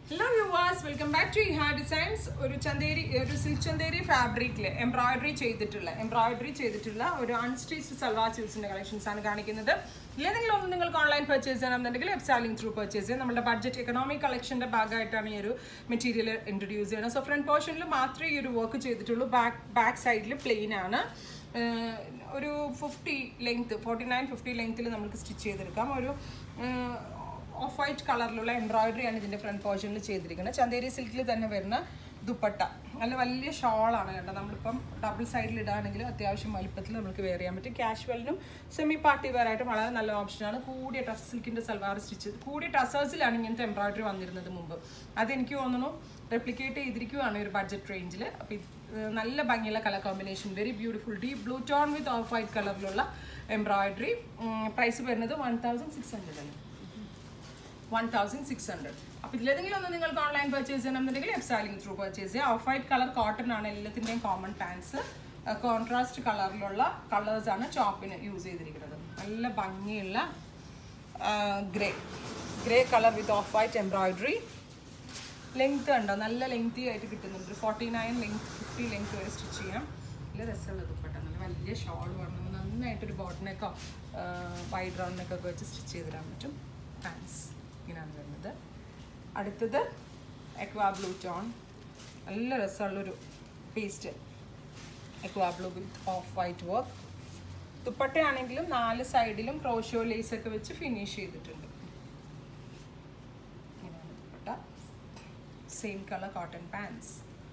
hello viewers welcome back to ഇഹാ designs ഒരു ചന്തേരി ഒരു സിൽക്ക് ചന്തേരി ഫാബ്രിക്കിൽ എംബ്രോയിഡറി ചെയ്തിട്ടുള്ള എംബ്രോയിഡറി ചെയ്തിട്ടുള്ള ഒരു അൺസ്റ്റിച്ച് സൽവാർ സ്യൂട്ട്സിന്റെ കളക്ഷൻസ് ആണ് കാണിക്കുന്നത് ഏതെങ്കിലും ഒന്ന് നിങ്ങൾക്ക് ഓൺലൈൻ പർച്ചേസ് ചെയ്യണമെന്നുണ്ടെങ്കിൽ വെബ്സൈലിംഗ് ത്രൂ പർച്ചേസ് ചെയ്യാം നമ്മുടെ ബഡ്ജറ്റ് എക്കണോമിക് കളക്ഷന്റെ ഭാഗമായിട്ടാണ് ഈ ഒരു മെറ്റീരിയൽ ഇൻട്രൊഡ്യൂസ് ചെയ്യുന്നത് സോ ഫ്രണ്ട് പോർഷനിൽ മാത്രമേ ഈ ഒരു വർക്ക് ചെയ്തിട്ടുള്ളൂ ബാക്ക് ബാക്ക് സൈഡിൽ പ്ലെയിൻ ആണ് ഏഹ് ഒരു fifty length forty nine fifty ലെങ്ത്തിൽ നമുക്ക് സ്റ്റിച്ച് ചെയ്തെടുക്കാം ഒരു ഓഫ് വൈറ്റ് കളറിലുള്ള എംബ്രോയിഡറി ആണ് ഇതിൻ്റെ ഫ്രണ്ട് പോർഷനിൽ ചെയ്തിരിക്കുന്നത് ചന്തേരി സിൽക്കിൽ തന്നെ വരുന്ന ദുപ്പട്ട നല്ല വലിയ ഷോളാണ് കേട്ടോ നമ്മളിപ്പം ഡബിൾ സൈഡിൽ ഇടാണെങ്കിൽ അത്യാവശ്യം വലുപ്പത്തിൽ നമുക്ക് വെയർ ചെയ്യാൻ പറ്റും കാഷ്വലിനും സെമി പാർട്ടി വെയർ ആയിട്ടും വളരെ നല്ല ഓപ്ഷനാണ് കൂടിയ ടസ് സിൽക്കിൻ്റെ സൽവാർ സ്റ്റിച്ച് കൂടിയ ടസേഴ്സിലാണ് ഇങ്ങനത്തെ എംബ്രോയിഡറി വന്നിരുന്നത് മുമ്പ് അതെനിക്ക് തോന്നുന്നു റെപ്ലിക്കേറ്റ് ചെയ്തിരിക്കുവാണ് ഒരു ബഡ്ജറ്റ് റേഞ്ചിൽ അപ്പോൾ ഇത് നല്ല ഭംഗിയുള്ള colour combination very beautiful deep blue tone with off white കളറിലുള്ള എംബ്രോയിഡറി പ്രൈസ് വരുന്നത് വൺ തൗസൻഡ് സിക്സ് ഹൺഡ്രഡ് ആണ് വൺ തൗസൻഡ് സിക്സ് ഹൺഡ്രഡ് അപ്പോൾ ഇതിലേതെങ്കിലും ഒന്ന് നിങ്ങൾക്ക് ഓൺലൈൻ പർച്ചേസ് ചെയ്യണമെന്നുണ്ടെങ്കിൽ വെബ്സൈലിംഗ് ത്രൂ പർച്ചേസ് ചെയ്യുക ഓഫ് വൈറ്റ് കളർ കോട്ടൺ ആണ് എല്ലാത്തിൻ്റെയും കോമൺ പാൻസ് കോൺട്രാസ്റ്റ് കളറിലുള്ള കളേഴ്സ് ആണ് ചോപ്പിന് യൂസ് ചെയ്തിരിക്കുന്നത് നല്ല ഭംഗിയുള്ള grey grey colour with off white embroidery length ഉണ്ടോ നല്ല ലെങ്തി ആയിട്ട് കിട്ടുന്നുണ്ട് forty nine length fifty length വരെ സ്റ്റിച്ച് ചെയ്യാം നല്ല രസമുള്ള ദുപ്പട്ട നല്ല വലിയ ഷോൾ വേണം നന്നായിട്ടൊരു ബോട്ടനൊക്കെ വൈഡ് റൗണ്ടിനൊക്കെ ഒക്കെ വെച്ച് സ്റ്റിച്ച് ചെയ്ത് തരാൻ പറ്റും പാൻസ് ഇങ്ങനെയാണ് വരുന്നത് അടുത്തത് എക്വാ ബ്ലൂ ടോൺ നല്ല രസമുള്ളൊരു pastel aqua blue with off white work ദുപ്പട്ടയാണെങ്കിലും നാല് സൈഡിലും ക്രോഷോ ലേസ് ഒക്കെ വെച്ച് ഫിനിഷ് ചെയ്തിട്ടുണ്ട് ഇങ്ങനെയാണ് dupatta same colour cotton pants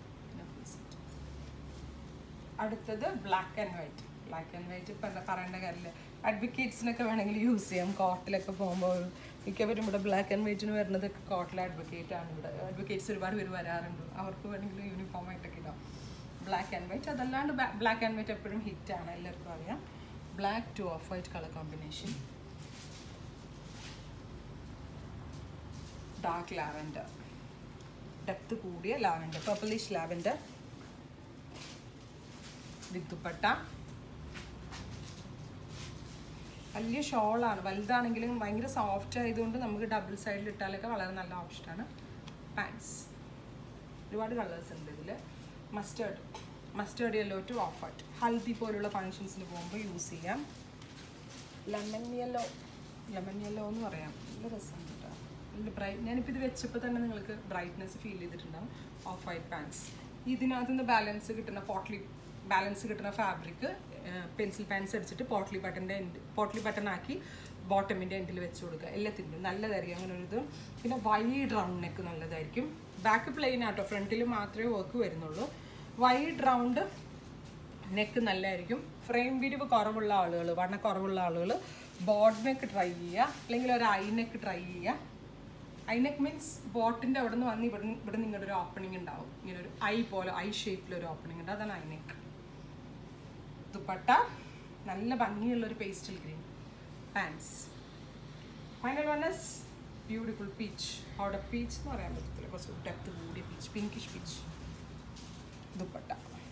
അടുത്തത് black and white black and white ഇപ്പം എന്താ പറയേണ്ട കാര്യമില്ല അഡ്വക്കേറ്റ്സിനൊക്കെ വേണമെങ്കിൽ യൂസ് ചെയ്യാം കോർട്ടിലൊക്കെ പോകുമ്പോൾ മിക്കവരും ഇവിടെ ബ്ലാക്ക് ആൻഡ് വൈറ്റിന് വരുന്നത് കോർട്ടിലെ അഡ്വക്കേറ്റ് ആണ് ഇവിടെ അഡ്വക്കേറ്റ്സ് ഒരുപാട് പേര് വരാറുണ്ട് അവർക്ക് വേണമെങ്കിൽ യൂണിഫോം ആയിട്ടൊക്കെ ഇടാം ബ്ലാക്ക് ആൻഡ് വൈറ്റ് അതല്ലാണ്ട് ബ്ലാക്ക് ആൻഡ് വൈറ്റ് എപ്പോഴും ഹിറ്റാണ് എല്ലാവർക്കും അറിയാം black to off white colour combination dark lavender depth കൂടിയ lavender purplish lavender with dupatta വലിയ ഷോളാണ് വലുതാണെങ്കിലും ഭയങ്കര സോഫ്റ്റ് ആയതുകൊണ്ട് നമുക്ക് ഡബിൾ സൈഡിൽ ഇട്ടാലൊക്കെ വളരെ നല്ല ഓപ്ഷനാണ് പാൻസ് ഒരുപാട് കളേഴ്സ് ഉണ്ട് ഇതിൽ mustard mustard yellow to off white haldi പോലുള്ള ഫങ്ഷൻസിന് പോകുമ്പോൾ യൂസ് ചെയ്യാം ലെമൺ യെല്ലോ ലെമൺ യെല്ലോ എന്ന് പറയാം നല്ല രസമുണ്ട് കേട്ടോ നല്ല ബ്രൈറ്റ് ഞാനിപ്പോൾ ഇത് വെച്ചപ്പോൾ തന്നെ നിങ്ങൾക്ക് ബ്രൈറ്റ്നെസ് ഫീൽ ചെയ്തിട്ടുണ്ടാവും ഓഫ് വൈറ്റ് പാൻസ് ഇതിനകത്ത് നിന്ന് ബാലൻസ് കിട്ടുന്ന പോട്ട്ലി ബാലൻസ് കിട്ടുന്ന ഫാബ്രിക് പെൻസിൽ പാൻസ് അടിച്ചിട്ട് പോട്ട്ലി ബട്ടൻ്റെ എൻഡ് പോട്ട്ലി ബട്ടൺ ആക്കി ബോട്ടമിൻ്റെ എൻഡിൽ വെച്ച് കൊടുക്കുക എല്ലാത്തിൻ്റെയും നല്ലതായിരിക്കും അങ്ങനെ ഒരു ഇത് പിന്നെ വൈഡ് റൗണ്ട് നെക്ക് നല്ലതായിരിക്കും ബാക്ക് പ്ലെയിൻ ആട്ടോ ഫ്രണ്ടിൽ മാത്രമേ വർക്ക് വരുന്നുള്ളൂ വൈഡ് റൗണ്ട് നെക്ക് നല്ലതായിരിക്കും ഫ്രെയിം വിരിവ് കുറവുള്ള ആളുകൾ വണ്ണ കുറവുള്ള ആളുകൾ ബോർഡ് നെക്ക് ട്രൈ ചെയ്യുക അല്ലെങ്കിൽ ഒരു ഐ നെക്ക് ട്രൈ ചെയ്യുക ഐ നെക്ക് മീൻസ് ബോട്ടിൻ്റെ അവിടെ നിന്ന് വന്ന് ഇവിടെ ഇവിടെ നിങ്ങളുടെ ഒരു ഓപ്പണിംഗ് ഉണ്ടാവും ഇങ്ങനെ ഒരു ഐ പോലെ ഐ ഷേപ്പിലൊരു ഓപ്പണിംഗ് ഉണ്ട് അതാണ് ഐ നെക്ക് ദുപ്പട്ട നല്ല ഭംഗിയുള്ള ഒരു pastel green pants final one is beautiful peach അവിടെ പീച്ച് എന്ന് പറയാൻ പറ്റത്തില്ല കുറച്ച് ഡെപ്ത് കൂടിയ peach pinkish peach dupatta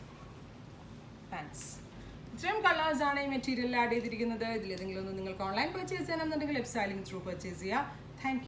pants ഇത്രയും കളേഴ്സ് ആണ് ഈ മെറ്റീരിയൽ ആഡ് ചെയ്തിരിക്കുന്നത് ഇതിലേതെങ്കിലും ഒന്ന് നിങ്ങൾക്ക് ഓൺലൈൻ പർച്ചേസ് ചെയ്യണമെന്നുണ്ടെങ്കിൽ വെബ്സൈറ്റിംഗ് ത്രൂ പർച്ചേസ് ചെയ്യുക താങ്ക്